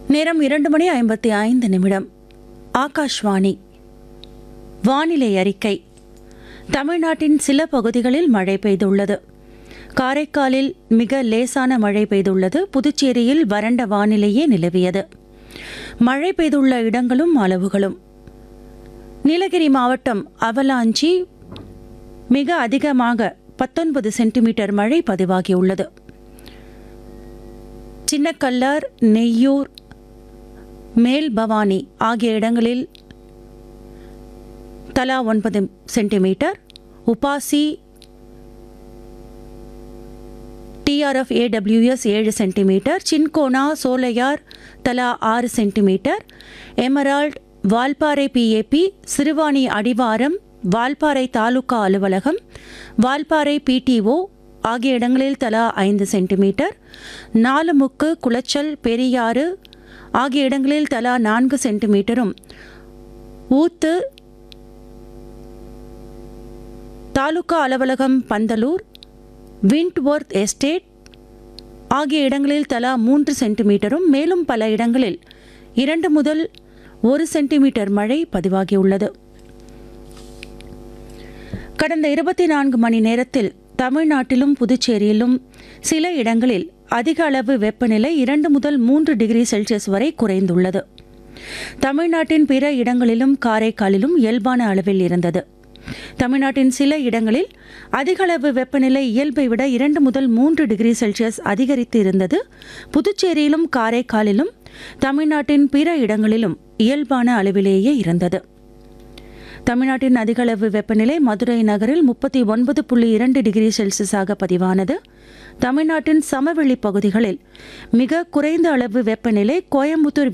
நேரம் இரண்டு மணி ஐம்பத்தி ஐந்து நிமிடம் ஆகாஷ்வாணி வானிலை அறிக்கை தமிழ்நாட்டின் சில பகுதிகளில் மழை பெய்துள்ளது காரைக்காலில் மிக லேசான மழை பெய்துள்ளது புதுச்சேரியில் வறண்ட வானிலையே நிலவியது மழை பெய்துள்ள இடங்களும் அளவுகளும் நீலகிரி மாவட்டம் அவலாஞ்சி மிக அதிகமாக பத்தொன்பது சென்டிமீட்டர் மழை பதிவாகியுள்ளது சின்னக்கல்லார் நெய்யூர் மேல் பவானி ஆகிய இடங்களில் தலா ஒன்பது சென்டிமீட்டர் உபாசி டிஆர்எஃப் ஏடபிள்யூஎஸ் ஏழு சென்டிமீட்டர் சின்கோனா சோலையார் தலா ஆறு centimetre Emerald Valparai PAP Siruvani அடிவாரம் வால்பாறை தாலுகா அலுவலகம் வால்பாறை பிடிஓ ஆகிய இடங்களில் தலா ஐந்து சென்டிமீட்டர் நாலுமுக்கு குளச்சல் பெரியாறு ஆகிய இடங்களில் தலா நான்கு சென்டிமீட்டரும் ஊத்து தாலுகா அலுவலகம் பந்தலூர் விண்ட்வொர்த் எஸ்டேட் ஆகிய இடங்களில் தலா மூன்று சென்டிமீட்டரும் மேலும் பல இடங்களில் இரண்டு முதல் ஒரு சென்டிமீட்டர் மழை பதிவாகியுள்ளது கடந்த இருபத்தி நான்கு மணி நேரத்தில் தமிழ்நாட்டிலும் புதுச்சேரியிலும் சில இடங்களில் அதிக அளவு வெப்பநிலை இரண்டு முதல் மூன்று டிகிரி செல்சியஸ் வரை குறைந்துள்ளது தமிழ்நாட்டின் பிற இடங்களிலும் காரைக்காலிலும் இயல்பான அளவில் இருந்தது தமிழ்நாட்டின் சில இடங்களில் அதிக அளவு வெப்பநிலை இயல்பை விட இரண்டு முதல் மூன்று டிகிரி செல்சியஸ் அதிகரித்து இருந்தது புதுச்சேரியிலும் காரைக்காலிலும் தமிழ்நாட்டின் பிற இடங்களிலும் இயல்பான அளவிலேயே இருந்தது தமிழ்நாட்டின் அதிகளவு வெப்பநிலை மதுரை நகரில் முப்பத்தி ஒன்பது புள்ளி இரண்டு டிகிரி செல்சியஸாக பதிவானது தமிழ்நாட்டின் சமவெளி பகுதிகளில் மிக குறைந்த அளவு வெப்பநிலை கோயம்புத்தூர்